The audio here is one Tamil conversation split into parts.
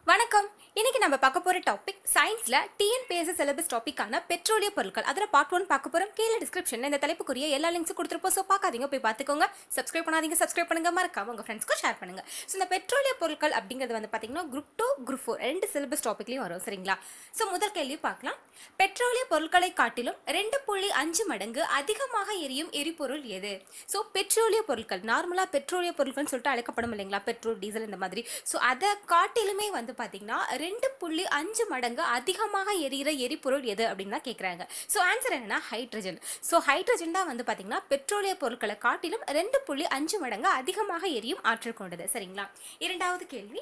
வணக்கம் இன்னைக்கு நம்ம பார்க்க போற டாபிக் சயின்ஸ்ல டிஎன்பிஎஸ்சி சிலபஸ் டாபிக்கான பெட்ரோலிய பொருட்கள் அதில் பார்ட் ஒன் பார்க்க போறோம் கீழே டிஸ்கிரிப்ஷன்ல இந்த தலைப்புக்குரிய எல்லா லிங்க்ஸும் கொடுத்துருப்போம் ஸோ பார்க்காதீங்க போய் பார்த்துக்கோங்க சப்ஸ்கிரைப் பண்ணாதீங்க சப்ஸ்கிரைப் பண்ணுங்க மறக்காம உங்க ஃப்ரெண்ட்ஸ்க்கு ஷேர் பண்ணுங்க ஸோ இந்த பெட்ரோலிய பொருட்கள் அப்படிங்கிறது வந்து பார்த்தீங்கன்னா குரூப் டூ குரூப் ஃபோர் ரெண்டு சிலபஸ் டாபிக்லையும் வரும் சரிங்களா ஸோ முதல் கேள்வி பார்க்கலாம் பெட்ரோலிய பொருட்களை காட்டிலும் ரெண்டு புள்ளி அஞ்சு மடங்கு அதிகமாக எரியும் எரிபொருள் எது ஸோ பெட்ரோலிய பொருட்கள் நார்மலாக பெட்ரோலிய பொருட்கள்னு சொல்லிட்டு அழைக்கப்படும் இல்லைங்களா பெட்ரோல் டீசல் இந்த மாதிரி ஸோ அதை காட்டிலுமே வந்து பார்த்தீங்கன்னா ரெண்டு புள்ளி அஞ்சு மடங்கு அதிகமாக எரியிற எரிபொருள் எது அப்படின்னு தான் கேட்குறாங்க ஸோ ஆன்சர் என்னன்னா ஹைட்ரஜன் ஸோ ஹைட்ரஜன் தான் வந்து பார்த்தீங்கன்னா பெட்ரோலிய பொருட்களை காட்டிலும் ரெண்டு புள்ளி அஞ்சு மடங்கு அதிகமாக எரியும் ஆற்றல் கொண்டது சரிங்களா இரண்டாவது கேள்வி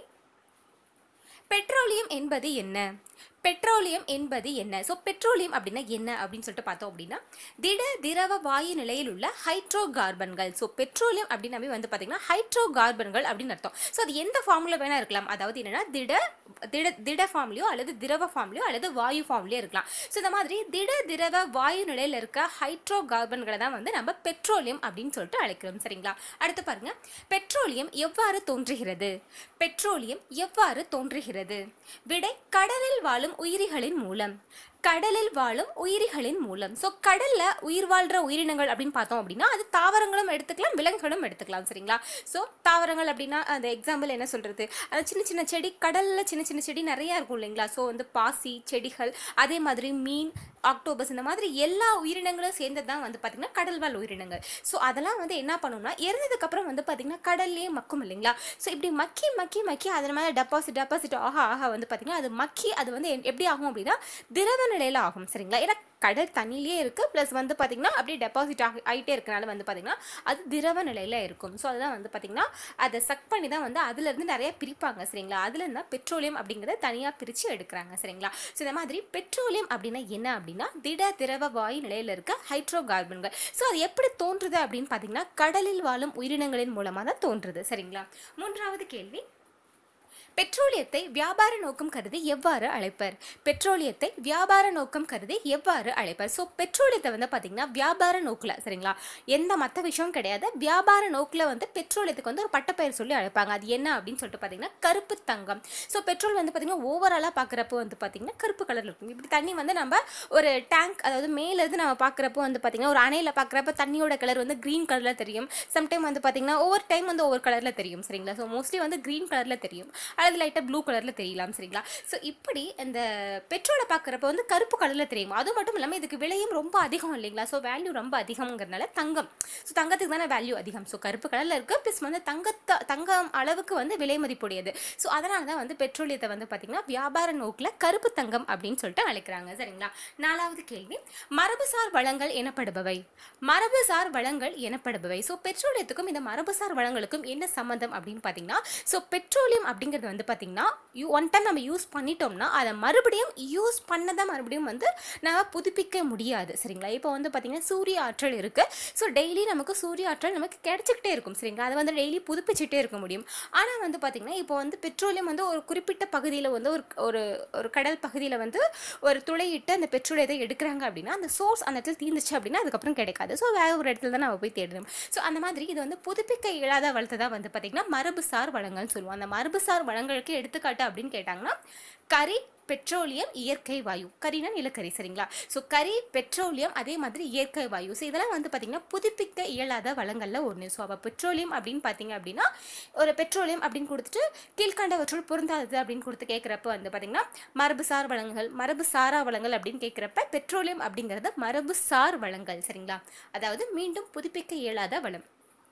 பெட்ரோலியம் என்பது என்ன பெட்ரோலியம் என்பது என்ன ஸோ பெட்ரோலியம் அப்படின்னா என்ன அப்படின்னு சொல்லிட்டு பார்த்தோம் அப்படின்னா திட திரவ வாயு நிலையில் உள்ள ஹைட்ரோ கார்பன்கள் ஸோ பெட்ரோலியம் அப்படின்னாவே வந்து பார்த்தீங்கன்னா ஹைட்ரோ கார்பன்கள் அப்படின்னு அர்த்தம் ஸோ அது எந்த ஃபார்மில் வேணா இருக்கலாம் அதாவது என்னன்னா திட திட திட ஃபார்ம்லையோ அல்லது திரவ ஃபார்ம்லையோ அல்லது வாயு ஃபார்ம்லையோ இருக்கலாம் ஸோ இந்த மாதிரி திட திரவ வாயு நிலையில் இருக்க ஹைட்ரோ கார்பன்களை தான் வந்து நம்ம பெட்ரோலியம் அப்படின்னு சொல்லிட்டு அழைக்கிறோம் சரிங்களா அடுத்து பாருங்க பெட்ரோலியம் எவ்வாறு தோன்றுகிறது பெட்ரோலியம் எவ்வாறு தோன்றுகிறது விடை கடலில் வாழும் உயிரிகளின் மூலம் கடலில் வாழும் உயிரிகளின் மூலம் ஸோ கடல்ல உயிர் வாழ்ற உயிரினங்கள் அப்படின்னு பார்த்தோம் அப்படின்னா அது தாவரங்களும் எடுத்துக்கலாம் விலங்குகளும் எடுத்துக்கலாம் சரிங்களா ஸோ தாவரங்கள் அப்படின்னா அந்த எக்ஸாம்பிள் என்ன சொல்றது அது சின்ன சின்ன செடி கடல்ல சின்ன சின்ன செடி நிறைய இருக்கும் இல்லைங்களா ஸோ வந்து பாசி செடிகள் அதே மாதிரி மீன் ஆக்டோபஸ் இந்த மாதிரி எல்லா உயிரினங்களும் சேர்ந்தது தான் வந்து பார்த்தீங்கன்னா கடல்வாழ் உயிரினங்கள் ஸோ அதெல்லாம் வந்து என்ன பண்ணும்னா இறந்ததுக்கு அப்புறம் வந்து பார்த்தீங்கன்னா கடல்லே மக்கும் இல்லைங்களா ஸோ இப்படி மக்கி மக்கி மக்கி அதன் மேலே டெபாசிட் டெபாசிட் ஆக ஆக வந்து பார்த்தீங்கன்னா அது மக்கி அது வந்து எ- எப்படி ஆகும் அப்படின்னா திரவ நிலையில் ஆகும் சரிங்களா ஏன்னா கடல் தண்ணியிலே இருக்குது ப்ளஸ் வந்து பார்த்தீங்கன்னா அப்படியே டெபாசிட் ஆகி ஆகிட்டே இருக்கனால வந்து பார்த்தீங்கன்னா அது திரவ நிலையில் இருக்கும் ஸோ அதுதான் வந்து பார்த்தீங்கன்னா அதை சக் பண்ணி தான் வந்து அதுலேருந்து நிறைய பிரிப்பாங்க சரிங்களா அதுலேருந்து தான் பெட்ரோலியம் அப்படிங்கிறத தனியாக பிரித்து எடுக்கிறாங்க சரிங்களா ஸோ இந்த மாதிரி பெட்ரோலியம் அப்படின்னா என்ன அப்படின்னா திட திரவ வாயு நிலையில் இருக்க ஹைட்ரோ கார்பன்கள் ஸோ அது எப்படி தோன்றுது அப்படின்னு பார்த்தீங்கன்னா கடலில் வாழும் உயிரினங்களின் மூலமாக தான் தோன்றுது சரிங்களா மூன்றாவது கேள்வி பெட்ரோலியத்தை வியாபார நோக்கம் கருதி எவ்வாறு அழைப்பர் பெட்ரோலியத்தை வியாபார நோக்கம் கருதி எவ்வாறு அழைப்பர் ஸோ பெட்ரோலியத்தை வந்து பார்த்தீங்கன்னா வியாபார நோக்கில் சரிங்களா எந்த மற்ற விஷயமும் கிடையாது வியாபார நோக்கில் வந்து பெட்ரோலியத்துக்கு வந்து ஒரு பட்டப்பெயர் சொல்லி அழைப்பாங்க அது என்ன அப்படின்னு சொல்லிட்டு பார்த்தீங்கன்னா கருப்பு தங்கம் ஸோ பெட்ரோல் வந்து பார்த்தீங்கன்னா ஓவராலாக பார்க்குறப்போ வந்து பார்த்தீங்கன்னா கருப்பு கலரில் இருக்கும் இப்படி தண்ணி வந்து நம்ம ஒரு டேங்க் அதாவது மேலேருந்து நம்ம பார்க்குறப்போ வந்து பார்த்தீங்கன்னா ஒரு அணையில் பார்க்குறப்ப தண்ணியோட கலர் வந்து க்ரீன் கலரில் தெரியும் சம்டைம் வந்து பார்த்தீங்கன்னா ஒவ்வொரு டைம் வந்து ஒவ்வொரு கலரில் தெரியும் சரிங்களா ஸோ மோஸ்ட்லி வந்து க்ரீன் கலரில் தெரியும் அல்லது லைட்டாக ப்ளூ கலரில் தெரியலாம் சரிங்களா ஸோ இப்படி இந்த பெட்ரோலை பார்க்குறப்ப வந்து கருப்பு கலரில் தெரியும் அது மட்டும் இல்லாமல் இதுக்கு விலையும் ரொம்ப அதிகம் இல்லைங்களா ஸோ வேல்யூ ரொம்ப அதிகம்ங்கிறனால தங்கம் ஸோ தங்கத்துக்கு தானே வேல்யூ அதிகம் ஸோ கருப்பு கலரில் இருக்குது ப்ளஸ் வந்து தங்கத்த தங்கம் அளவுக்கு வந்து விலை மதிப்புடையது ஸோ அதனால தான் வந்து பெட்ரோலியத்தை வந்து பார்த்திங்கன்னா வியாபார நோக்கில் கருப்பு தங்கம் அப்படின்னு சொல்லிட்டு அழைக்கிறாங்க சரிங்களா நாலாவது கேள்வி மரபுசார் வளங்கள் எனப்படுபவை மரபுசார் வளங்கள் எனப்படுபவை ஸோ பெட்ரோலியத்துக்கும் இந்த மரபுசார் வளங்களுக்கும் என்ன சம்மந்தம் அப்படின்னு பார்த்தீங்கன்னா ஸோ பெட்ரோலியம் அப்படிங்கிறது வந்து பார்த்தீங்கன்னா யூ ஒன் டைம் நம்ம யூஸ் பண்ணிட்டோம்னா அதை மறுபடியும் யூஸ் பண்ணதை மறுபடியும் வந்து நம்ம புதுப்பிக்க முடியாது சரிங்களா இப்போ வந்து பார்த்தீங்கன்னா சூரிய ஆற்றல் இருக்குது ஸோ டெய்லி நமக்கு சூரிய ஆற்றல் நமக்கு கிடைச்சிக்கிட்டே இருக்கும் சரிங்களா அதை வந்து டெய்லி புதுப்பிச்சுட்டே இருக்க முடியும் ஆனால் வந்து பார்த்தீங்கன்னா இப்போ வந்து பெட்ரோலியம் வந்து ஒரு குறிப்பிட்ட பகுதியில் வந்து ஒரு ஒரு ஒரு கடல் பகுதியில் வந்து ஒரு துளையிட்டு அந்த பெட்ரோலியத்தை எடுக்கிறாங்க அப்படின்னா அந்த சோர்ஸ் அந்த இடத்துல தீர்ந்துச்சு அப்படின்னா அதுக்கப்புறம் கிடைக்காது ஸோ வேற ஒரு இடத்துல தான் நம்ம போய் தேடணும் ஸோ அந்த மாதிரி இது வந்து புதுப்பிக்க இயலாத வளத்தை தான் வந்து பார்த்திங்கன்னா மரபுசார் வளங்கள்னு சொல்லுவோம் அந்த மரபுசார் வளங்களுக்கு எடுத்துக்காட்டு அப்படின்னு கேட்டாங்கன்னா கரி பெட்ரோலியம் இயற்கை வாயு கரினா நிலக்கரி சரிங்களா ஸோ கரி பெட்ரோலியம் அதே மாதிரி இயற்கை வாயு ஸோ இதெல்லாம் வந்து பார்த்திங்கன்னா புதுப்பிக்க இயலாத வளங்களில் ஒன்று ஸோ அப்போ பெட்ரோலியம் அப்படின்னு பார்த்தீங்க அப்படின்னா ஒரு பெட்ரோலியம் அப்படின்னு கொடுத்துட்டு கீழ்கண்டவற்றுள் பொருந்தாதது அப்படின்னு கொடுத்து கேட்குறப்ப வந்து பார்த்திங்கன்னா மரபுசார் வளங்கள் மரபு சாரா வளங்கள் அப்படின்னு கேட்குறப்ப பெட்ரோலியம் அப்படிங்கிறது மரபுசார் வளங்கள் சரிங்களா அதாவது மீண்டும் புதுப்பிக்க இயலாத வளம்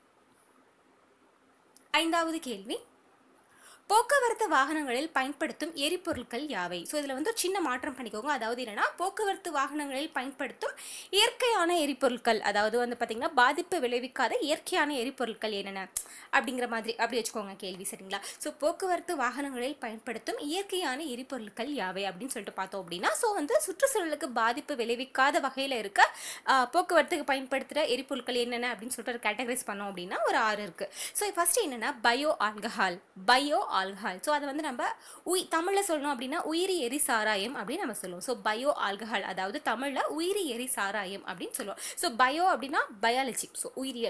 ஐந்தாவது கேள்வி போக்குவரத்து வாகனங்களில் பயன்படுத்தும் எரிபொருட்கள் யாவை ஸோ இதில் வந்து ஒரு சின்ன மாற்றம் பண்ணிக்கோங்க அதாவது என்னன்னா போக்குவரத்து வாகனங்களில் பயன்படுத்தும் இயற்கையான எரிபொருட்கள் அதாவது வந்து பார்த்திங்கன்னா பாதிப்பு விளைவிக்காத இயற்கையான எரிபொருட்கள் என்னென்ன அப்படிங்கிற மாதிரி அப்படி வச்சுக்கோங்க கேள்வி சரிங்களா ஸோ போக்குவரத்து வாகனங்களில் பயன்படுத்தும் இயற்கையான எரிபொருட்கள் யாவை அப்படின்னு சொல்லிட்டு பார்த்தோம் அப்படின்னா ஸோ வந்து சுற்றுச்சூழலுக்கு பாதிப்பு விளைவிக்காத வகையில் இருக்க ஆ, போக்குவரத்துக்கு பயன்படுத்துகிற எரிபொருட்கள் என்னென்ன அப்படின்னு சொல்லிட்டு ஒரு கேட்டகரைஸ் பண்ணோம் அப்படின்னா ஒரு ஆறு இருக்குது ஸோ ஃபஸ்ட்டு என்னென்னா bio alcohol bio alcohol so அதை வந்து நம்ம உய் தமிழில் சொல்லணும் அப்படின்னா உயிரி எரி சாராயம் அப்படின்னு நம்ம சொல்லுவோம் ஸோ பயோ ஆல்கஹால் அதாவது தமிழில் உயிரி எரி சாராயம் அப்படின்னு சொல்லுவோம் ஸோ பயோ அப்படின்னா பயாலஜி ஸோ உயிரியல்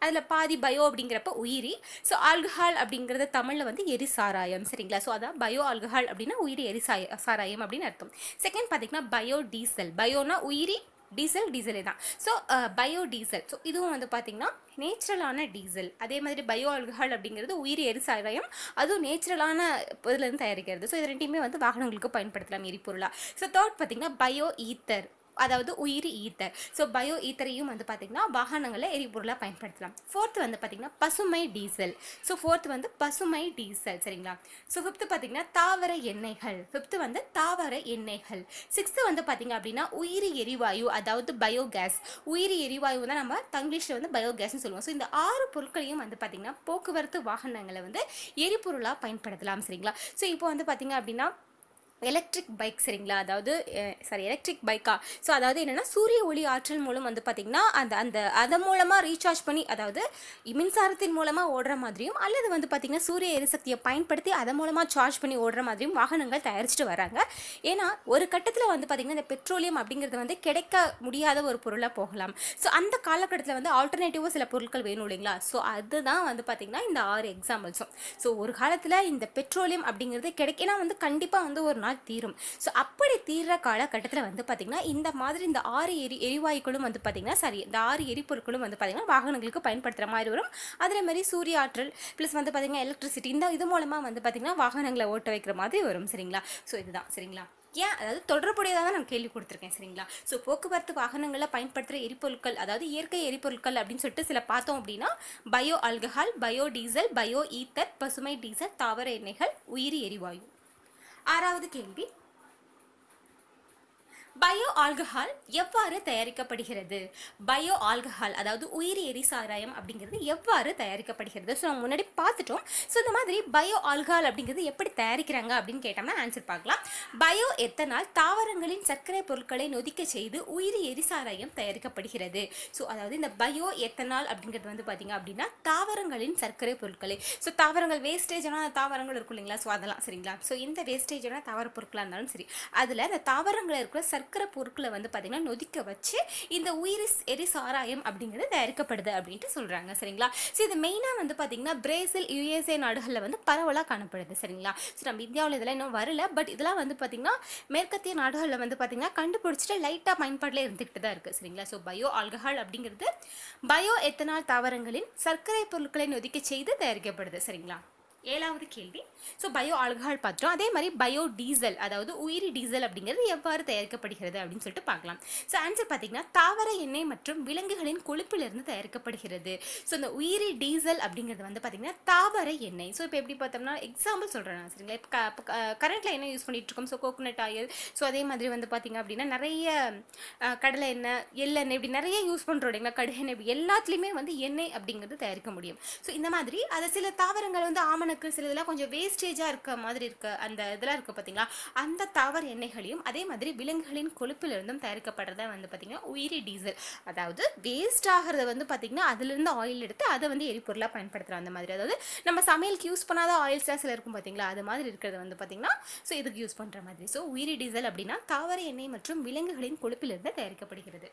அதில் பாதி பயோ அப்படிங்கிறப்ப உயிரி ஸோ ஆல்கஹால் அப்படிங்கிறது தமிழில் வந்து எரிசாராயம் சரிங்களா ஸோ அதான் பயோ ஆல்கஹால் அப்படின்னா உயிரி எரிசாய சாராயம் அப்படின்னு அர்த்தம் செகண்ட் பார்த்தீங்கன்னா பயோ டீசல் பயோனா உயிரி டீசல் டீசலே தான் ஸோ பயோ டீசல் ஸோ இதுவும் வந்து பார்த்திங்கன்னா நேச்சுரலான டீசல் அதே மாதிரி பயோ ஆல்கஹால் அப்படிங்கிறது உயிரி எரிசாராயம் அதுவும் நேச்சுரலான இதுலேருந்து தயாரிக்கிறது ஸோ இது ரெண்டையுமே வந்து வாகனங்களுக்கு பயன்படுத்தலாம் எரிபொருளாக ஸோ தேர்ட் பார்த்திங்கன்னா பயோ ஈத்தர் அதாவது உயிரி ஈத்தர் ஸோ பயோ ஈத்தரையும் வந்து பார்த்திங்கன்னா வாகனங்களில் எரிபொருளாக பயன்படுத்தலாம் ஃபோர்த் வந்து பார்த்திங்கன்னா பசுமை டீசல் ஸோ ஃபோர்த் வந்து பசுமை டீசல் சரிங்களா ஸோ ஃபிஃப்த்து பார்த்திங்கன்னா தாவர எண்ணெய்கள் ஃபிஃப்த்து வந்து தாவர எண்ணெய்கள் சிக்ஸ்த்து வந்து பார்த்திங்க அப்படின்னா உயிரி எரிவாயு அதாவது பயோகேஸ் உயிரி எரிவாயு தான் நம்ம தங்கிலீஷில் வந்து பயோகேஸ்னு சொல்லுவோம் ஸோ இந்த ஆறு பொருட்களையும் வந்து பார்த்திங்கன்னா போக்குவரத்து வாகனங்களை வந்து எரிபொருளாக பயன்படுத்தலாம் சரிங்களா ஸோ இப்போ வந்து பார்த்திங்க அப்படின்னா எலக்ட்ரிக் பைக் சரிங்களா அதாவது சாரி எலக்ட்ரிக் பைக்கா ஸோ அதாவது என்னென்னா சூரிய ஒளி ஆற்றல் மூலம் வந்து பார்த்திங்கன்னா அந்த அந்த அதன் மூலமாக ரீசார்ஜ் பண்ணி அதாவது மின்சாரத்தின் மூலமாக ஓடுற மாதிரியும் அல்லது வந்து பார்த்திங்கன்னா சூரிய எரிசக்தியை பயன்படுத்தி அதன் மூலமாக சார்ஜ் பண்ணி ஓடுற மாதிரியும் வாகனங்கள் தயாரிச்சுட்டு வராங்க ஏன்னா ஒரு கட்டத்தில் வந்து பார்த்திங்கன்னா இந்த பெட்ரோலியம் அப்படிங்கிறது வந்து கிடைக்க முடியாத ஒரு பொருளாக போகலாம் ஸோ அந்த காலகட்டத்தில் வந்து ஆல்டர்னேட்டிவாக சில பொருட்கள் வேணும் இல்லைங்களா ஸோ அதுதான் வந்து பார்த்திங்கன்னா இந்த ஆறு எக்ஸாம்பிள்ஸும் ஸோ ஒரு காலத்தில் இந்த பெட்ரோலியம் அப்படிங்கிறது கிடைக்க ஏன்னா வந்து கண்டிப்பாக வந்து ஒரு நாள் தீரும் ஸோ அப்படி தீர்ற காலகட்டத்தில் வந்து பார்த்திங்கன்னா இந்த மாதிரி இந்த ஆறு எரி எரிவாயுக்களும் வந்து பார்த்திங்கன்னா சரி இந்த ஆறு எரிபொருட்களும் வந்து பார்த்திங்கன்னா வாகனங்களுக்கு பயன்படுத்துகிற மாதிரி வரும் அதே மாதிரி சூரிய ஆற்றல் ப்ளஸ் வந்து பார்த்திங்கன்னா எலக்ட்ரிசிட்டி இந்த இது மூலமாக வந்து பார்த்திங்கன்னா வாகனங்களை ஓட்ட வைக்கிற மாதிரி வரும் சரிங்களா ஸோ இதுதான் சரிங்களா ஏன் அதாவது தொடர்புடையதாக தான் நான் கேள்வி கொடுத்துருக்கேன் சரிங்களா ஸோ போக்குவரத்து வாகனங்களில் பயன்படுத்துகிற எரிபொருட்கள் அதாவது இயற்கை எரிபொருட்கள் அப்படின்னு சொல்லிட்டு சில பார்த்தோம் அப்படின்னா bio alcohol bio diesel bio ether பசுமை டீசல் தாவர எண்ணெய்கள் உயிரி எரிவாயு ஆறாவது கேள்வி பயோ ஆல்கஹால் எவ்வாறு தயாரிக்கப்படுகிறது பயோ ஆல்கஹால் அதாவது உயிரி எரிசாராயம் அப்படிங்கிறது எவ்வாறு தயாரிக்கப்படுகிறது ஸோ நம்ம முன்னாடி பார்த்துட்டோம் ஸோ இந்த மாதிரி பயோ ஆல்கஹால் அப்படிங்கிறது எப்படி தயாரிக்கிறாங்க அப்படின்னு கேட்டோம்னா ஆன்சர் பார்க்கலாம் பயோ எத்தனால் தாவரங்களின் சர்க்கரை பொருட்களை நொதிக்க செய்து உயிரி எரிசாராயம் தயாரிக்கப்படுகிறது ஸோ அதாவது இந்த பயோ எத்தனால் அப்படிங்கிறது வந்து பார்த்தீங்க அப்படின்னா தாவரங்களின் சர்க்கரை பொருட்களை ஸோ தாவரங்கள் வேஸ்டேஜான தாவரங்கள் இருக்கும் இல்லைங்களா ஸோ அதெல்லாம் சரிங்களா ஸோ இந்த வேஸ்டேஜான தாவர பொருட்களாக இருந்தாலும் சரி அதில் அந்த தாவரங்களில் இருக்கிற சர்க்கரை பொருட்களை வந்து பார்த்திங்கன்னா நொதிக்க வச்சு இந்த உயிரி எரி சாராயம் அப்படிங்கிறது தயாரிக்கப்படுது அப்படின்ட்டு சொல்கிறாங்க சரிங்களா ஸோ இது மெயினாக வந்து பார்த்திங்கன்னா பிரேசில் யுஎஸ்ஏ நாடுகளில் வந்து பரவலாக காணப்படுது சரிங்களா ஸோ நம்ம இந்தியாவில் இதெல்லாம் இன்னும் வரல பட் இதெல்லாம் வந்து பார்த்திங்கன்னா மேற்கத்திய நாடுகளில் வந்து பார்த்திங்கன்னா கண்டுபிடிச்சிட்டு லைட்டாக பயன்பாட்டில் இருந்துக்கிட்டு தான் இருக்குது சரிங்களா ஸோ பயோ ஆல்கஹால் அப்படிங்கிறது பயோ எத்தனால் தாவரங்களின் சர்க்கரை பொருட்களை நொதிக்க செய்து தயாரிக்கப்படுது சரிங்களா ஏழாவது கேள்வி ஸோ பயோ ஆல்கஹால் பார்த்துட்டோம் அதே மாதிரி பயோ டீசல் அதாவது உயிரி டீசல் அப்படிங்கிறது எவ்வாறு தயாரிக்கப்படுகிறது அப்படின்னு சொல்லிட்டு பார்க்கலாம் ஸோ ஆன்சர் பார்த்தீங்கன்னா தாவர எண்ணெய் மற்றும் விலங்குகளின் கொழுப்பிலிருந்து தயாரிக்கப்படுகிறது ஸோ இந்த உயிரி டீசல் அப்படிங்கிறது வந்து பார்த்தீங்கன்னா தாவர எண்ணெய் ஸோ இப்போ எப்படி பார்த்தோம்னா எக்ஸாம்பிள் சொல்கிறேன் நான் சரிங்களா இப்போ கரண்ட்டில் என்ன யூஸ் பண்ணிட்டு இருக்கோம் ஸோ கோகோனட் ஆயில் ஸோ அதே மாதிரி வந்து பார்த்தீங்க அப்படின்னா நிறைய அஹ், கடலை எண்ணெய் எள்ளெண்ணெய் இப்படி நிறைய யூஸ் பண்ணுறோம் இல்லைங்களா கடுகெண்ணெய் இப்படி எல்லாத்துலேயுமே வந்து எண்ணெய் அப்படிங்கிறது தயாரிக்க முடியும் ஸோ இந்த மாதிரி அதை சில தாவரங்கள் வந்து ஆமணக்கு சில இதெல்லாம் கொஞ்சம் வேஸ்டேஜாக இருக்க மாதிரி இருக்க அந்த இதெல்லாம் இருக்குது பார்த்தீங்களா அந்த தாவர எண்ணெய்களையும் அதே மாதிரி விலங்குகளின் கொழுப்பிலிருந்தும் தயாரிக்கப்படுறதா வந்து பார்த்தீங்கன்னா உயிரி டீசல் அதாவது வேஸ்ட் ஆகிறத வந்து பார்த்தீங்கன்னா அதுலேருந்து ஆயில் எடுத்து அதை வந்து எரிபொருளாக பயன்படுத்துகிறோம் அந்த மாதிரி அதாவது நம்ம சமையலுக்கு யூஸ் பண்ணாத ஆயில்ஸ்லாம் சில இருக்கும் பார்த்தீங்களா அது மாதிரி இருக்கிறது வந்து பார்த்தீங்கன்னா ஸோ இதுக்கு யூஸ் பண்ணுற மாதிரி ஸோ உயிரி டீசல் அப்படின்னா தாவர எண்ணெய் மற்றும் விலங்குகளின் கொழுப்பிலிருந்து தயாரிக்கப்படுகிறது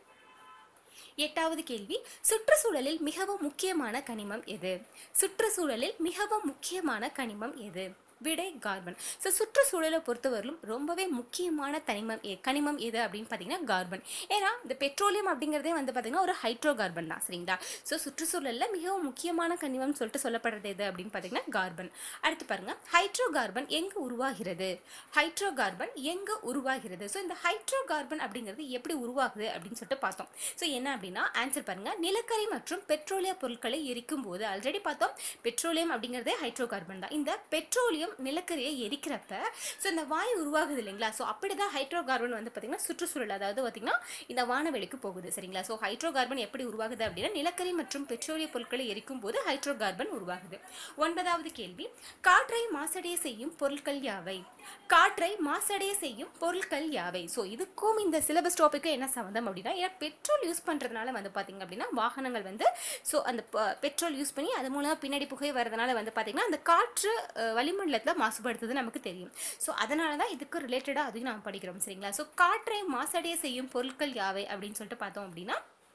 எட்டாவது கேள்வி சுற்றுச்சூழலில் மிகவும் முக்கியமான கனிமம் எது சுற்றுச்சூழலில் மிகவும் முக்கியமான கனிமம் எது விடை கார்பன் ஸோ சுற்றுச்சூழலை பொறுத்தவரையிலும் ரொம்பவே முக்கியமான தனிமம் எ கனிமம் எது அப்படின்னு பார்த்தீங்கன்னா கார்பன் ஏன்னா இந்த பெட்ரோலியம் அப்படிங்கிறதே வந்து பார்த்தீங்கன்னா ஒரு ஹைட்ரோ கார்பன் தான் சரிங்களா ஸோ சுற்றுச்சூழலில் மிகவும் முக்கியமான கனிமம் சொல்லிட்டு சொல்லப்படுறது எது அப்படின்னு பார்த்தீங்கன்னா கார்பன் அடுத்து பாருங்க ஹைட்ரோ கார்பன் எங்கே உருவாகிறது ஹைட்ரோ கார்பன் எங்கே உருவாகிறது ஸோ இந்த ஹைட்ரோ கார்பன் அப்படிங்கிறது எப்படி உருவாகுது அப்படின்னு சொல்லிட்டு பார்த்தோம் ஸோ என்ன அப்படின்னா ஆன்சர் பாருங்க நிலக்கரி மற்றும் பெட்ரோலிய பொருட்களை எரிக்கும் போது ஆல்ரெடி பார்த்தோம் பெட்ரோலியம் அப்படிங்கிறதே ஹைட்ரோ கார்பன் தான் இந்த பெட்ரோலியம் நிலக்கரியை எரிக்கிறப்ப ஸோ இந்த வாயு உருவாகுது இல்லைங்களா ஸோ அப்படி தான் ஹைட்ரோ கார்பன் வந்து பார்த்தீங்கன்னா சுற்றுச்சூழல் அதாவது பார்த்தீங்கன்னா இந்த வானவெளிக்கு போகுது சரிங்களா ஸோ ஹைட்ரோ கார்பன் எப்படி உருவாகுது அப்படின்னா நிலக்கரி மற்றும் பெட்ரோலிய பொருட்களை எரிக்கும் போது ஹைட்ரோ கார்பன் உருவாகுது ஒன்பதாவது கேள்வி காற்றை மாசடைய செய்யும் பொருட்கள் யாவை காற்றை மாசடைய செய்யும் பொருட்கள் யாவை ஸோ இதுக்கும் இந்த சிலபஸ் டாப்பிக்கும் என்ன சம்மந்தம் அப்படின்னா ஏன்னா பெட்ரோல் யூஸ் பண்ணுறதுனால வந்து பார்த்தீங்க அப்படின்னா வாகனங்கள் வந்து ஸோ அந்த பெட்ரோல் யூஸ் பண்ணி அது மூலமாக பின்னாடி புகை வரதுனால வந்து பார்த்தீங்கன்னா அந்த காற்று அஹ், வளிமண்டலத்தில் மாசுபடுத்துது நமக்கு தெரியும் ஸோ அதனால தான் இதுக்கு ரிலேட்டடாக அதையும் நாம் படிக்கிறோம் சரிங்களா ஸோ காற்றை மாசடைய செய்யும் பொருட்கள் யாவை அப்படின்னு சொல்லிட்டு பார்த்தோம் அப்படின்னா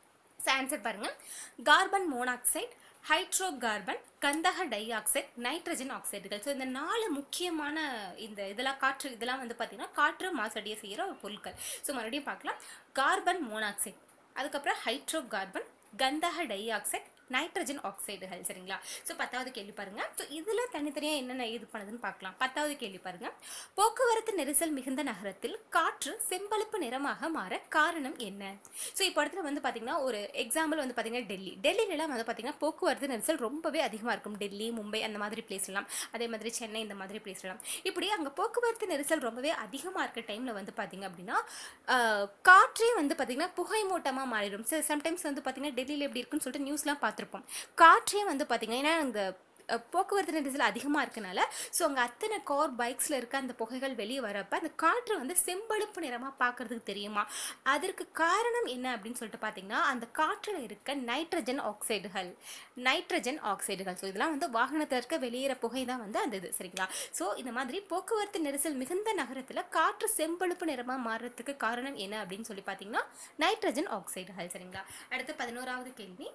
ஸோ ஆன்சர் பாருங்க கார்பன் மோனாக்சைடு ஹைட்ரோ கார்பன் கந்தக டை ஆக்சைடு நைட்ரஜன் ஆக்சைடுகள் ஸோ இந்த நாலு முக்கியமான இந்த இதெல்லாம் காற்று இதெல்லாம் வந்து பார்த்திங்கன்னா காற்று மாசடைய செய்கிற ஒரு பொருட்கள் ஸோ மறுபடியும் பார்க்கலாம் கார்பன் மோனாக்சைடு அதுக்கப்புறம் ஹைட்ரோ கார்பன் கந்தக டை ஆக்சைடு நைட்ரஜன் ஆக்சைடுகள் சரிங்களா ஸோ பத்தாவது கேள்வி பாருங்க ஸோ இதில் தனித்தனியாக என்னென்ன இது பண்ணுதுன்னு பார்க்கலாம் பத்தாவது கேள்வி பாருங்க போக்குவரத்து நெரிசல் மிகுந்த நகரத்தில் காற்று செம்பழுப்பு நிறமாக மாற காரணம் என்ன ஸோ இப்போ இடத்துல வந்து பார்த்தீங்கன்னா ஒரு எக்ஸாம்பிள் வந்து பார்த்தீங்கன்னா டெல்லி டெல்லியிலலாம் வந்து பார்த்தீங்கன்னா போக்குவரத்து நெரிசல் ரொம்பவே அதிகமாக இருக்கும் டெல்லி மும்பை அந்த மாதிரி பிளேஸ்லாம் அதே மாதிரி சென்னை இந்த மாதிரி பிளேஸ்லாம் இப்படி அங்கே போக்குவரத்து நெரிசல் ரொம்பவே அதிகமாக இருக்க டைமில் வந்து பார்த்தீங்க அப்படின்னா ஆஹ், காற்றே வந்து பார்த்தீங்கன்னா புகை மூட்டமாக மாறிடும் சில சம்டைம்ஸ் வந்து பார்த்தீங்கன்னா டெல்லியில் எப்படி இருக்குன்னு சொல்லிட்டு நியூஸ்லாம் பார்த்துருப்போம் காற்றே வந்து பார்த்தீங்கன்னா ஏன்னா அந்த அஹ், போக்குவரத்து நெரிசல் அதிகமாக இருக்கனால ஸோ அங்கே அத்தனை கார் பைக்ஸில் இருக்க அந்த புகைகள் வெளியே வரப்ப அந்த காற்று வந்து செம்பழுப்பு நிறமாக பார்க்கறதுக்கு தெரியுமா அதற்கு காரணம் என்ன அப்படின்னு சொல்லிட்டு பார்த்தீங்கன்னா அந்த காற்றில் இருக்க நைட்ரஜன் ஆக்சைடுகள் நைட்ரஜன் ஆக்சைடுகள் ஸோ இதெல்லாம் வந்து வாகனத்தில் இருக்க வெளியேற புகை தான் வந்து அந்த இது சரிங்களா ஸோ இந்த மாதிரி போக்குவரத்து நெரிசல் மிகுந்த நகரத்தில் காற்று செம்பழுப்பு நிறமாக மாறுறதுக்கு காரணம் என்ன அப்படின்னு சொல்லி பார்த்தீங்கன்னா நைட்ரஜன் ஆக்சைடுகள் சரிங்களா அடுத்து பதினோராவது கேள்வி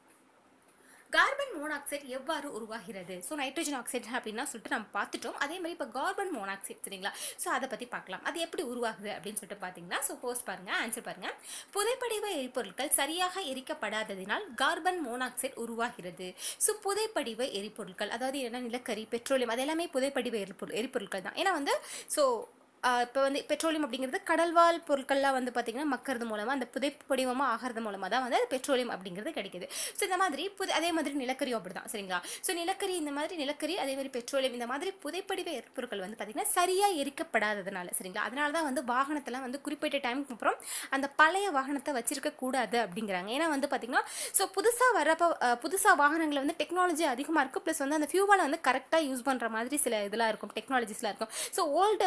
கார்பன் மோனாக்சைடு எவ்வாறு உருவாகிறது ஸோ நைட்ரஜன் ஆக்சைடு அப்படின்னா சொல்லிட்டு நம்ம பார்த்துட்டோம் அதே மாதிரி இப்போ கார்பன் மோனாக்சைடு சரிங்களா ஸோ அதை பற்றி பார்க்கலாம் அது எப்படி உருவாகுது அப்படின்னு சொல்லிட்டு பார்த்தீங்கன்னா ஸோ போஸ்ட் பாருங்க ஆன்சர் பாருங்க புதைப்படிவ எரிபொருட்கள் சரியாக எரிக்கப்படாததினால் கார்பன் மோனாக்சைடு உருவாகிறது ஸோ புதைப்படிவ எரிபொருட்கள் அதாவது என்ன நிலக்கரி பெட்ரோலியம் அது எல்லாமே புதைப்படிவ எரிபொருள் எரிபொருட்கள் தான் ஏன்னா வந்து ஸோ இப்போ வந்து பெட்ரோலியம் அப்படிங்கிறது கடல்வாழ் பொருட்கள்லாம் வந்து பார்த்திங்கன்னா மக்கறது மூலமாக அந்த புதைப்படிவமாக ஆகிறது மூலமாக தான் வந்து அது பெட்ரோலியம் அப்படிங்கிறது கிடைக்குது ஸோ இந்த மாதிரி புது அதே மாதிரி நிலக்கரியும் அப்படி தான் சரிங்களா ஸோ நிலக்கரி இந்த மாதிரி நிலக்கரி அதே மாதிரி பெட்ரோலியம் இந்த மாதிரி புதைப்படிவ எரிபொருட்கள் வந்து பார்த்திங்கன்னா சரியாக எரிக்கப்படாததுனால சரிங்களா அதனால தான் வந்து வாகனத்தெல்லாம் வந்து குறிப்பிட்ட டைமுக்கு அப்புறம் அந்த பழைய வாகனத்தை வச்சிருக்க கூடாது அப்படிங்கிறாங்க ஏன்னா வந்து பார்த்திங்கன்னா ஸோ புதுசாக வரப்போ புதுசாக வாகனங்கள் வந்து டெக்னாலஜி அதிகமாக இருக்குது ப்ளஸ் வந்து அந்த ஃபியூவலை வந்து கரெக்டாக யூஸ் பண்ணுற மாதிரி சில இதெல்லாம் இருக்கும் டெக்னாலஜிஸ்லாம் இருக்கும் ஸோ ஓல்டு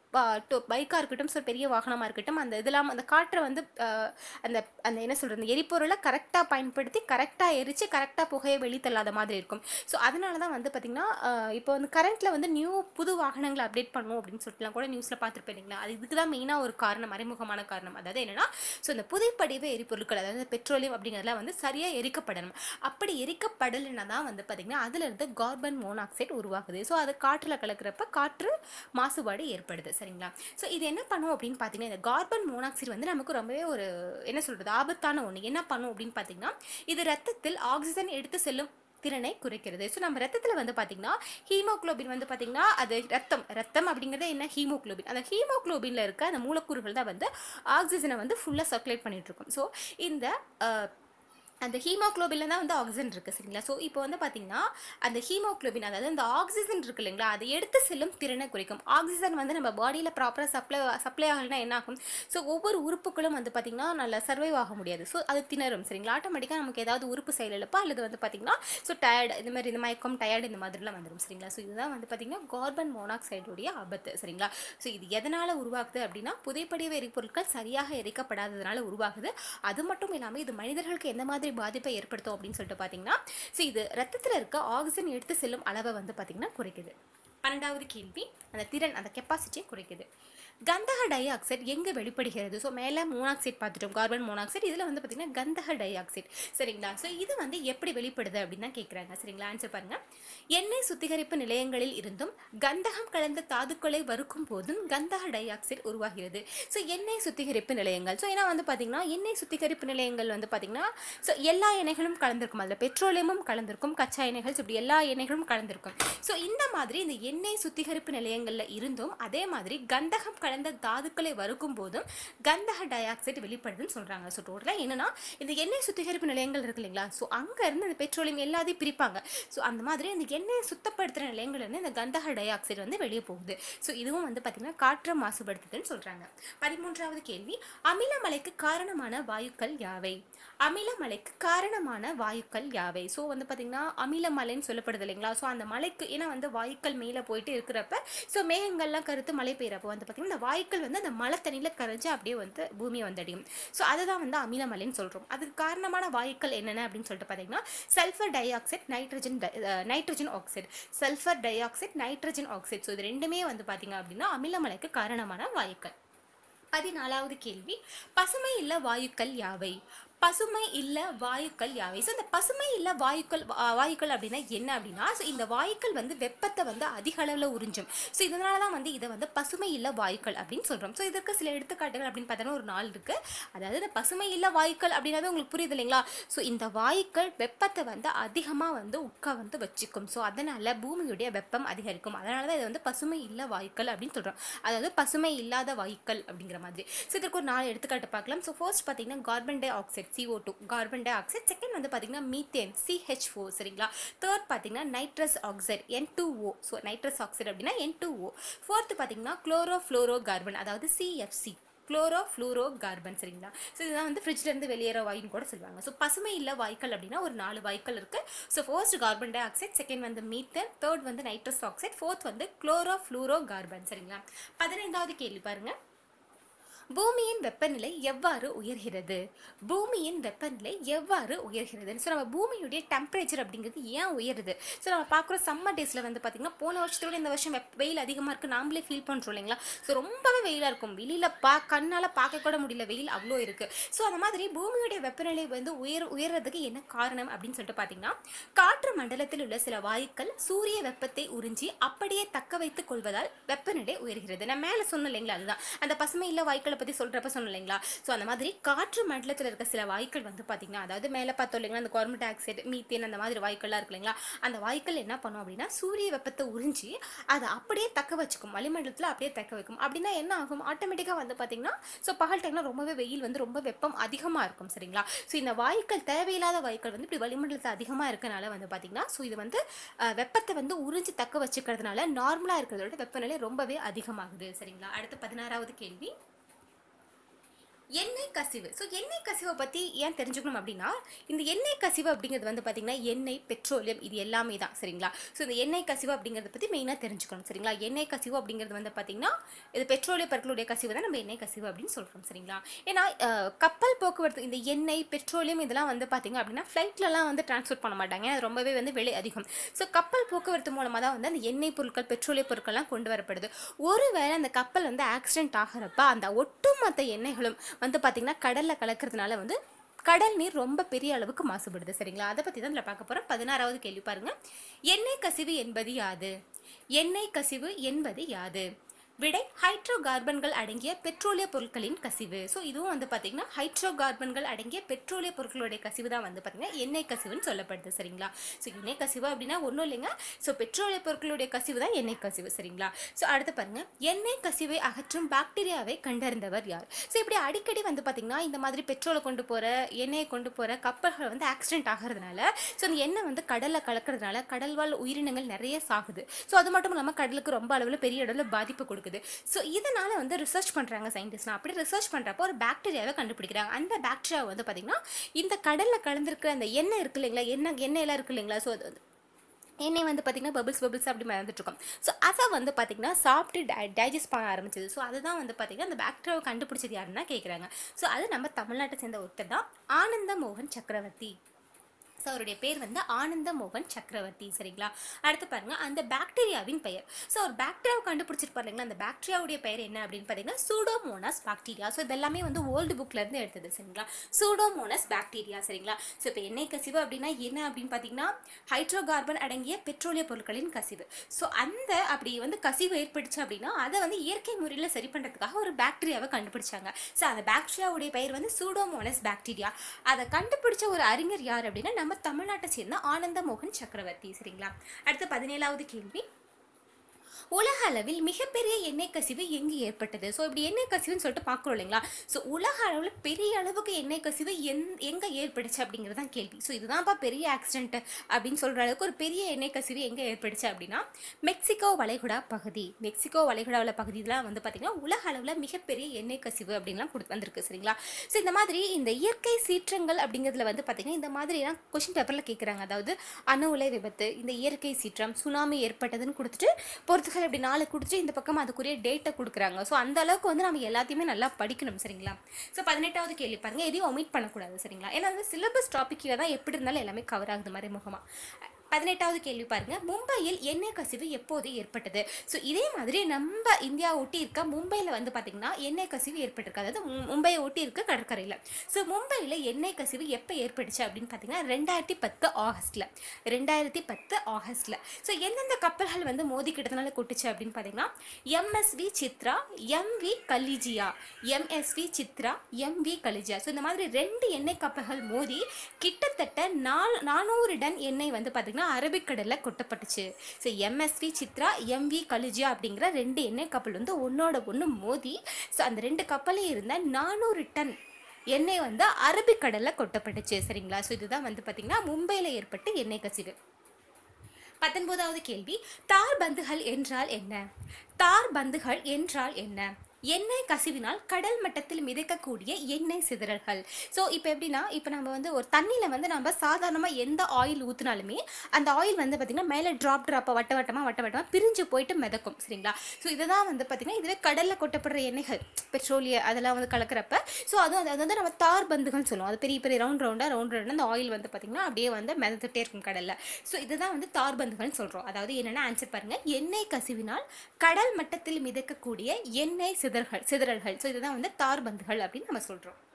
பைக்காக இருக்கட்டும் ஸோ பெரிய வாகனமாக இருக்கட்டும் அந்த இதெல்லாம் அந்த காற்றை வந்து ஆஹ், அந்த அந்த என்ன சொல்கிறது எரிபொருளை கரெக்டாக பயன்படுத்தி கரெக்டாக எரித்து கரெக்டாக புகையை வெளித்தள்ளாத மாதிரி இருக்கும் ஸோ அதனால தான் வந்து பார்த்திங்கன்னா இப்போ வந்து கரண்ட்டில் வந்து நியூ புது வாகனங்களை அப்டேட் பண்ணும் அப்படின்னு சொல்லிட்டுலாம் கூட நியூஸில் பார்த்துருப்பேன் இல்லைங்களா அது இதுக்கு தான் மெயினாக ஒரு காரணம் மறைமுகமான காரணம் அதாவது என்னென்னா ஸோ இந்த புதைப்படிவ எரிபொருட்கள் அதாவது பெட்ரோலியம் அப்படிங்கிறதுலாம் வந்து சரியாக எரிக்கப்படணும் அப்படி எரிக்கப்படலைன்னா தான் வந்து பார்த்திங்கன்னா அதுலேருந்து கார்பன் மோனாக்சைடு உருவாகுது ஸோ அது காற்றில் கலக்கிறப்ப காற்று மாசுபாடு ஏற்படுது சரிங்களா ஸோ இது என்ன பண்ணும் அப்படின்னு பார்த்தீங்கன்னா இந்த கார்பன் மோனாக்சைடு வந்து நமக்கு ரொம்பவே ஒரு என்ன சொல்கிறது ஆபத்தான ஒன்று என்ன பண்ணும் அப்படின்னு பார்த்தீங்கன்னா இது ரத்தத்தில் ஆக்சிஜன் எடுத்து செல்லும் திறனை குறைக்கிறது ஸோ நம்ம ரத்தத்தில் வந்து பார்த்திங்கன்னா ஹீமோக்ளோபின் வந்து பார்த்திங்கன்னா அது ரத்தம் ரத்தம் அப்படிங்கிறது என்ன ஹீமோக்ளோபின் அந்த ஹீமோக்ளோபினில் இருக்க அந்த மூலக்கூறுகள் தான் வந்து ஆக்சிஜனை வந்து ஃபுல்லாக சர்க்குலேட் பண்ணிட்டு இருக்கும் ஸோ இந்த அஹ், அந்த ஹீமோக்ளோபின்ல தான் வந்து ஆக்சிஜன் இருக்குது சரிங்களா ஸோ இப்போ வந்து பார்த்தீங்கன்னா அந்த ஹீமோக்ளோபின் அதாவது அந்த ஆக்சிஜன் இருக்கு இல்லைங்களா அதை எடுத்து செல்லும் திறனை குறைக்கும் ஆக்சிஜன் வந்து நம்ம பாடியில் ப்ராப்பராக சப்ளை சப்ளை ஆகலைன்னா என்ன ஆகும் ஸோ ஒவ்வொரு உறுப்புகளும் வந்து பார்த்திங்கன்னா நல்லா சர்வைவ் ஆக முடியாது ஸோ அது திணறும் சரிங்களா ஆட்டோமேட்டிக்காக நமக்கு ஏதாவது உறுப்பு செயலிழப்போ அல்லது வந்து பார்த்திங்கன்னா ஸோ டயர்டு இந்த மாதிரி இந்த மயக்கம் டயர்டு இந்த மாதிரிலாம் வந்துடும் சரிங்களா ஸோ இதுதான் வந்து பார்த்திங்கன்னா கார்பன் மோனாக்சைடுடைய ஆபத்து சரிங்களா ஸோ இது எதனால் உருவாகுது அப்படின்னா புதைப்படிவ எரிபொருட்கள் சரியாக எரிக்கப்படாததுனால உருவாகுது அது மட்டும் இல்லாமல் இது மனிதர்களுக்கு எந்த மாதிரி பாதிப்பை ஏற்படுத்தும் அப்படின்னு சொல்லிட்டு பார்த்தீங்கன்னா ஸோ இது ரத்தத்தில் இருக்க ஆக்சிஜன் எடுத்து செல்லும் அளவை வந்து பார்த்திங்கன்னா குறைக்குது பன்னெண்டாவது கேள்வி அந்த திறன் அந்த கெப்பாசிட்டியை குறைக்குது கந்தக டை ஆக்சைடு எங்கே வெளிப்படுகிறது ஸோ மேலே மோனாக்சைடு பார்த்துட்டோம் கார்பன் மோனாக்சைடு இதில் வந்து பார்த்திங்கன்னா கந்தக டை ஆக்சைடு சரிங்களா ஸோ இது வந்து எப்படி வெளிப்படுது அப்படின்னு தான் கேட்குறாங்க சரிங்களா ஆன்சர் பாருங்கள் எண்ணெய் சுத்திகரிப்பு நிலையங்களில் இருந்தும் கந்தகம் கலந்த தாதுக்களை வறுக்கும் போதும் கந்தக டை ஆக்சைடு உருவாகிறது ஸோ எண்ணெய் சுத்திகரிப்பு நிலையங்கள் ஸோ ஏன்னா வந்து பார்த்திங்கன்னா எண்ணெய் சுத்திகரிப்பு நிலையங்கள் வந்து பார்த்திங்கன்னா ஸோ எல்லா எண்ணெய்களும் கலந்திருக்கும் அதில் பெட்ரோலியமும் கலந்திருக்கும் கச்சா எண்ணெய்கள் so இப்படி எல்லா எண்ணெய்களும் கலந்திருக்கும் ஸோ இந்த மாதிரி இந்த எண்ணெய் சுத்திகரிப்பு நிலையங்களில் இருந்தும் அதே மாதிரி கந்தகம் கலந்த தாதுக்களை வறுக்கும் போதும் கந்தக டை ஆக்சைடு வெளிப்படுதுன்னு சொல்கிறாங்க ஸோ டோட்டலாக என்னன்னா இந்த எண்ணெய் சுத்திகரிப்பு நிலையங்கள் இருக்கு இல்லைங்களா ஸோ அங்கே இருந்து இந்த பெட்ரோலியம் எல்லாத்தையும் பிரிப்பாங்க ஸோ அந்த மாதிரி இந்த எண்ணெய் சுத்தப்படுத்துகிற நிலையங்கள்ல இருந்து இந்த கந்தக டை ஆக்சைடு வந்து வெளியே போகுது ஸோ இதுவும் வந்து பார்த்திங்கன்னா காற்றை மாசுபடுத்துதுன்னு சொல்கிறாங்க பதிமூன்றாவது கேள்வி அமிலமலைக்கு காரணமான வாயுக்கள் யாவை அமிலமலைக்கு காரணமான வாயுக்கள் யாவை ஸோ வந்து பார்த்திங்கன்னா அமிலமலைன்னு சொல்லப்படுது இல்லைங்களா ஸோ அந்த மலைக்கு ஏன்னா வந்து வாயுக்கள் மேலே போயிட்டு இருக்கிறப்ப ஸோ மேகங்கள்லாம் கருத்து மழை பெய்யறப்போ வந்து பார்த்திங்கன்னா இந்த வாயுக்கள் வந்து அந்த மலை தண்ணியில் கரைஞ்சு அப்படியே வந்து பூமியை வந்தடையும் ஸோ அதுதான் வந்து அமிலமலைன்னு சொல்கிறோம் அதுக்கு காரணமான வாயுக்கள் என்னென்ன அப்படின்னு சொல்லிட்டு பார்த்தீங்கன்னா sulphur dioxide nitrogen nitrogen oxide sulphur dioxide nitrogen oxide so இது ரெண்டுமே வந்து பார்த்திங்க அப்படின்னா அமிலமலைக்கு காரணமான வாயுக்கள் பதினாலாவது கேள்வி பசுமை இல்ல வாயுக்கள் யாவை பசுமை இல்ல வாயுக்கள் யாவை ஸோ இந்த பசுமை இல்ல வாயுக்கள் வா- வாயுக்கள் அப்படின்னா என்ன அப்படின்னா ஸோ இந்த வாயுக்கள் வந்து வெப்பத்தை வந்து அதிக அளவில் உறிஞ்சும் ஸோ இதனால தான் வந்து இதை வந்து பசுமை இல்ல வாயுக்கள் அப்படின்னு சொல்றோம் ஸோ இதற்கு சில எடுத்துக்காட்டுகள் அப்படின்னு பார்த்தோன்னா ஒரு நாள் இருக்கு அதாவது இந்த பசுமை இல்ல வாயுக்கள் அப்படின்னாவே உங்களுக்கு புரியுது இல்லைங்களா ஸோ இந்த வாயுக்கள் வெப்பத்தை வந்து அதிகமாக வந்து உட்கா வந்து வச்சுக்கும் ஸோ அதனால பூமியுடைய வெப்பம் அதிகரிக்கும் அதனால தான் இது வந்து பசுமை இல்ல வாயுக்கள் அப்படின்னு சொல்றோம் அதாவது பசுமை இல்லாத வாயுக்கள் அப்படிங்கிற மாதிரி ஸோ இதற்கு ஒரு நாலு எடுத்துக்காட்டு பார்க்கலாம் ஸோ ஃபர்ஸ்ட் பார்த்தீங்கன்னா carbon dioxide CO2 two carbon dioxide second வந்து பார்த்தீங்கன்னா மீத்தேன் சிஹெச் ஃபோர் சரிங்களா தேர்ட் பார்த்தீங்கன்னா nitrous oxide N two O so nitrous oxide அப்படின்னா என் டூ ஓ ஃபோர்த்து பார்த்தீங்கன்னா குளோரோ ஃப்ளோரோ கார்பன் அதாவது சிஎஃப்சி குளோரோ ஃப்ளூரோ கார்பன் சரிங்களா ஸோ இதுதான் வந்து ஃப்ரிட்ஜ்ல இருந்து வெளியேற வாயுன்னு கூட சொல்லுவாங்க ஸோ பசுமை இல்ல வாய்க்கள் அப்படின்னா ஒரு நாலு வாய்க்கள் இருக்கு so first carbon dioxide second வந்து மீத்தேன் தேர்ட் வந்து நைட்ரஸ் ஆக்சைடு ஃபோர்த் வந்து குளோரோ ஃப்ளூரோ கார்பன் சரிங்களா பதினைந்தாவது கேள்வி பாருங்க பூமியின் வெப்பநிலை எவ்வாறு உயர்கிறது பூமியின் வெப்பநிலை எவ்வாறு உயர்கிறது ஸோ நம்ம பூமியுடைய டெம்பரேச்சர் அப்படிங்கிறது ஏன் உயருது ஸோ நம்ம பார்க்குற சம்மர் டேஸில் வந்து பார்த்திங்கன்னா போன வருஷத்தோட இந்த வருஷம் வெப்ப வெயில் அதிகமாக இருக்குது நாமளே ஃபீல் பண்ணுறோம் இல்லைங்களா ஸோ ரொம்பவே வெயிலாக இருக்கும் வெளியில் பா கண்ணால் பார்க்க கூட முடியல வெயில் அவ்வளோ இருக்குது ஸோ அந்த மாதிரி பூமியுடைய வெப்பநிலை வந்து உயர் உயர்றதுக்கு என்ன காரணம் அப்படின்னு சொல்லிட்டு பார்த்தீங்கன்னா காற்று மண்டலத்தில் உள்ள சில வாயுக்கள் சூரிய வெப்பத்தை உறிஞ்சி அப்படியே தக்க வைத்துக் கொள்வதால் வெப்பநிலை உயர்கிறது நான் மேலே சொன்னேன் இல்லைங்களா அதுதான் அந்த பசுமை இல்ல வாயுக்களை பற்றி சொல்கிறப்ப சொன்னேன் இல்லைங்களா ஸோ அந்த மாதிரி காற்று மண்டலத்தில் இருக்க சில வாயுக்கள் வந்து பார்த்தீங்கன்னா அதாவது மேலே பார்த்தோம் இல்லைங்களா அந்த கார்பன் டை ஆக்சைடு மீத்தேன் அந்த மாதிரி வாயுக்கள்லாம் இருக்கு இல்லைங்களா அந்த வாயுக்கள் என்ன பண்ணும் அப்படின்னா சூரிய வெப்பத்தை உறிஞ்சி அதை அப்படியே தக்க வச்சுக்கும் வளிமண்டலத்தில் அப்படியே தக்க வைக்கும் அப்படின்னா என்ன ஆகும் ஆட்டோமேட்டிக்காக வந்து பார்த்தீங்கன்னா ஸோ பகல் டைமில் ரொம்பவே வெயில் வந்து ரொம்ப வெப்பம் அதிகமாக இருக்கும் சரிங்களா ஸோ இந்த வாயுக்கள் தேவையில்லாத வாயுக்கள் வந்து இப்படி வளிமண்டலத்தில் அதிகமாக இருக்கனால வந்து பார்த்தீங்கன்னா ஸோ இது வந்து அஹ், வெப்பத்தை வந்து உறிஞ்சி தக்க வச்சுக்கிறதுனால நார்மலாக இருக்கிறதோட வெப்பநிலை ரொம்பவே அதிகமாகுது சரிங்களா அடுத்து பதினாறாவது கேள்வி எண்ணெய் கசிவு ஸோ எண்ணெய் கசிவை பற்றி ஏன் தெரிஞ்சுக்கணும் அப்படின்னா இந்த எண்ணெய் கசிவு அப்படிங்கிறது வந்து பார்த்திங்கன்னா எண்ணெய் பெட்ரோலியம் இது எல்லாமே தான் சரிங்களா ஸோ இந்த எண்ணெய் கசிவு அப்படிங்கிறத பற்றி மெயினாக தெரிஞ்சுக்கணும் சரிங்களா எண்ணெய் கசிவு அப்படிங்கிறது வந்து பார்த்திங்கன்னா இது பெட்ரோலிய பொருட்களுடைய கசிவு தான் நம்ம எண்ணெய் கசிவு அப்படின்னு சொல்கிறோம் சரிங்களா ஏன்னா அஹ், கப்பல் போக்குவரத்து இந்த எண்ணெய் பெட்ரோலியம் இதெல்லாம் வந்து பார்த்திங்க அப்படின்னா ஃப்ளைட்லலாம் வந்து டிரான்ஸ்போர்ட் பண்ண மாட்டாங்க ஏன்னா அது ரொம்பவே வந்து விலை அதிகம் ஸோ கப்பல் போக்குவரத்து மூலமாக தான் வந்து அந்த எண்ணெய் பொருட்கள் பெட்ரோலிய பொருட்கள்லாம் கொண்டு வரப்படுது ஒருவேளை அந்த கப்பல் வந்து ஆக்சிடென்ட் ஆகிறப்ப அந்த ஒட்டுமொத்த எண்ணெய்களும் வந்து பார்த்திங்கன்னா கடலில் கலக்கிறதுனால வந்து கடல் நீர் ரொம்ப பெரிய அளவுக்கு மாசுபடுது சரிங்களா அதை பற்றி தான் இதில் பார்க்க போகிறோம் பதினாறாவது கேள்வி பாருங்க எண்ணெய் கசிவு என்பது யாது எண்ணெய் கசிவு என்பது யாது விடை ஹைட்ரோ கார்பன்கள் அடங்கிய பெட்ரோலிய பொருட்களின் கசிவு ஸோ இதுவும் வந்து பார்த்தீங்கன்னா ஹைட்ரோ கார்பன்கள் அடங்கிய பெட்ரோலிய பொருட்களுடைய கசிவு தான் வந்து பார்த்தீங்கன்னா எண்ணெய் கசிவுன்னு சொல்லப்படுது சரிங்களா ஸோ எண்ணெய் கசிவு அப்படின்னா ஒன்றும் இல்லைங்க ஸோ பெட்ரோலிய பொருட்களுடைய கசிவு தான் எண்ணெய் கசிவு சரிங்களா ஸோ அடுத்து பாருங்க எண்ணெய் கசிவை அகற்றும் பாக்டீரியாவை கண்டறிந்தவர் யார் ஸோ இப்படி அடிக்கடி வந்து பார்த்தீங்கன்னா இந்த மாதிரி பெட்ரோலை கொண்டு போகிற எண்ணெயை கொண்டு போகிற கப்பல்கள் வந்து ஆக்சிடென்ட் ஆகிறதுனால ஸோ அந்த எண்ணெய் வந்து கடலில் கலக்கிறதுனால கடல்வாழ் உயிரினங்கள் நிறைய சாகுது ஸோ அது மட்டும் இல்லாமல் கடலுக்கு ரொம்ப அளவில் பெரிய அளவில் பாதிப்பு கொடுக்குது ஸோ இதனால வந்து ரிசர்ச் பண்ணுறாங்க சயின்டிஸ்ட்லாம் அப்படி ரிசர்ச் பண்ணுறப்போ ஒரு பாக்டீரியாவை கண்டுபிடிக்கிறாங்க அந்த பாக்டீரியா வந்து பார்த்தீங்கன்னா இந்த கடலில் கலந்துருக்கிற அந்த எண்ணெய் இருக்கு இல்லைங்களா எண்ணெய் எண்ணெயெல்லாம் இருக்கு இல்லைங்களா ஸோ அது வந்து எண்ணெய் வந்து பார்த்திங்கன்னா பபிள்ஸ் பபிள்ஸ் அப்படி மறந்துட்டு இருக்கும் ஸோ அதை வந்து பார்த்திங்கன்னா சாப்பிட்டு டை டைஜஸ்ட் பண்ண ஆரம்பிச்சது ஸோ அதுதான் வந்து பார்த்திங்கன்னா அந்த பாக்டீரியாவை கண்டுபிடிச்சது யாருன்னா கேட்குறாங்க ஸோ அது நம்ம தமிழ்நாட்டை சேர்ந்த ஒருத்தர் தான் ஆனந்த மோகன் சக்கரவர்த்தி ஸோ அவருடைய பேர் வந்து ஆனந்த மோகன் சக்கரவர்த்தி சரிங்களா அடுத்து பாருங்க அந்த பாக்டீரியாவின் பெயர் ஸோ ஒரு பாக்டீரியாவை கண்டுபிடிச்சிருப்பாரு இல்லைங்களா அந்த பாக்டீரியாவுடைய பெயர் என்ன அப்படின்னு பார்த்தீங்கன்னா சூடோமோனாஸ் பாக்டீரியா ஸோ இதெல்லாமே வந்து ஓல்டு புக்ல இருந்து எடுத்தது சரிங்களா சூடோமோனாஸ் பாக்டீரியா சரிங்களா ஸோ இப்போ எண்ணெய் கசிவு அப்படின்னா என்ன அப்படின்னு பார்த்தீங்கன்னா ஹைட்ரோ கார்பன் அடங்கிய பெட்ரோலிய பொருட்களின் கசிவு ஸோ அந்த அப்படி வந்து கசிவு ஏற்பட்டுச்சு அப்படின்னா அதை வந்து இயற்கை முறையில் சரி பண்ணுறதுக்காக ஒரு பாக்டீரியாவை கண்டுபிடிச்சாங்க ஸோ அந்த பாக்டீரியாவுடைய பெயர் வந்து சூடோமோனஸ் பாக்டீரியா அதை கண்டுபிடிச்ச ஒரு அறிஞர் யார் அப்படின்னா நம்ம தமிழ்நாட்டை சேர்ந்த ஆனந்த மோகன் சக்கரவர்த்தி சரிங்களா அடுத்த பதினேழாவது கேள்வி உலக அளவில் மிகப்பெரிய எண்ணெய் கசிவு எங்கு ஏற்பட்டது ஸோ இப்படி எண்ணெய் கசிவுன்னு சொல்லிட்டு பார்க்குறோம் இல்லைங்களா ஸோ உலக அளவில் பெரிய அளவுக்கு எண்ணெய் கசிவு எந் எங்கே ஏற்பட்டுச்சு அப்படிங்கிறது தான் கேள்வி ஸோ இதுதான்ப்பா பெரிய ஆக்சிடென்ட் அப்படின்னு சொல்கிற அளவுக்கு ஒரு பெரிய எண்ணெய் கசிவு எங்கே ஏற்பட்டுச்சு அப்படின்னா மெக்சிகோ வளைகுடா பகுதி மெக்சிகோ வளைகுடாவில் பகுதியெலாம் வந்து பார்த்திங்கன்னா உலக அளவில் மிகப்பெரிய எண்ணெய் கசிவு அப்படின்லாம் கொடுத்து வந்திருக்கு சரிங்களா ஸோ இந்த மாதிரி இந்த இயற்கை சீற்றங்கள் அப்படிங்கிறதுல வந்து பார்த்திங்கன்னா இந்த மாதிரிலாம் கொஷின் பேப்பரில் கேட்குறாங்க அதாவது அணு உலை விபத்து இந்த இயற்கை சீற்றம் சுனாமி ஏற்பட்டதுன்னு கொடுத்துட்டு பொறுத்துகள் இப்படி நாலு கொடுத்துட்டு இந்த பக்கம் அதுக்குரிய டேட்டை கொடுக்குறாங்க ஸோ அந்த அளவுக்கு வந்து நம்ம எல்லாத்தையுமே நல்லா படிக்கணும் சரிங்களா ஸோ பதினெட்டாவது கேள்வி பாருங்க எதையும் ஒமிட் பண்ணக்கூடாது சரிங்களா ஏன்னா வந்து சிலபஸ் டாப்பிக்கில் தான் எப்படி இருந்தாலும் எல்லாமே கவர் ஆகுது மாதிரி முகமாக பதினெட்டாவது கேள்வி பாருங்க மும்பையில் எண்ணெய் கசிவு எப்போது ஏற்பட்டது ஸோ இதே மாதிரி நம்ம இந்தியா ஒட்டி இருக்க மும்பையில் வந்து பார்த்தீங்கன்னா எண்ணெய் கசிவு ஏற்பட்டிருக்கு அதாவது மு- மும்பையை ஒட்டி இருக்க கடற்கரையில் ஸோ மும்பையில் எண்ணெய் கசிவு எப்போ ஏற்பட்டுச்சு அப்படின்னு பார்த்தீங்கன்னா ரெண்டாயிரத்தி பத்து ஆகஸ்ட்டில் ரெண்டாயிரத்தி பத்து ஆகஸ்ட்டில் ஸோ எந்தெந்த கப்பல்கள் வந்து மோதிக்கிட்டதுனால கொட்டுச்சு அப்படின்னு பார்த்தீங்கன்னா MSV Chitra MV Khalijia MSV Chitra MV Khalijia so இந்த மாதிரி ரெண்டு எண்ணெய் கப்பல்கள் மோதி கிட்டத்தட்ட நால் நானூறு டன் எண்ணெய் வந்து பார்த்திங்கன்னா அரபிக்கடலில் கொட்டப்பட்டுச்சு so MSV Chitra MV Khalijia அப்படிங்கிற ரெண்டு எண்ணெய் கப்பல் வந்து ஒன்றோட ஒன்று மோதி ஸோ அந்த ரெண்டு கப்பலே இருந்த நானூறு டன் எண்ணெய் வந்து அரபிக்கடலில் கொட்டப்பட்டுச்சு சரிங்களா ஸோ இதுதான் வந்து பார்த்திங்கன்னா மும்பையில் ஏற்பட்ட எண்ணெய் கசிவு பத்தொன்பதாவது கேள்வி தார் பந்துகள் என்றால் என்ன தார் பந்துகள் என்றால் என்ன எண்ணெய் கசிவினால் கடல் மட்டத்தில் மிதக்கக்கூடிய எண்ணெய் சிதறல்கள் ஸோ இப்போ எப்படின்னா இப்போ நம்ம வந்து ஒரு தண்ணியில் வந்து நம்ம சாதாரணமாக எந்த ஆயில் ஊற்றினாலுமே அந்த ஆயில் வந்து பார்த்திங்கன்னா மேலே ட்ராப் ட்ராப்பாக வட்ட வட்டமாக வட்ட வட்டமாக பிரிஞ்சு போயிட்டு மிதக்கும் சரிங்களா ஸோ இதுதான் வந்து பார்த்திங்கன்னா இதுவே கடலில் கொட்டப்படுற எண்ணெய்கள் பெட்ரோலிய அதெல்லாம் வந்து கலக்கிறப்ப ஸோ அதுவும் அது அது வந்து நம்ம தார் பந்துகள்னு சொல்லுவோம் அது பெரிய பெரிய ரவுண்ட் ரவுண்டாக ரவுண்ட் ரவுண்டாக அந்த ஆயில் வந்து பார்த்திங்கன்னா அப்படியே வந்து மிதந்துட்டே இருக்கும் கடலில் ஸோ இதுதான் வந்து தார் பந்துகள்னு சொல்கிறோம் அதாவது என்னென்ன ஆன்சர் பாருங்கள் எண்ணெய் கசிவினால் கடல் மட்டத்தில் மிதக்கக்கூடிய எண்ணெய் சிதறல்கள் சிதறல்கள் ஸோ இதுதான் வந்து தார் பந்துகள் அப்படின்னு நம்ம சொல்கிறோம்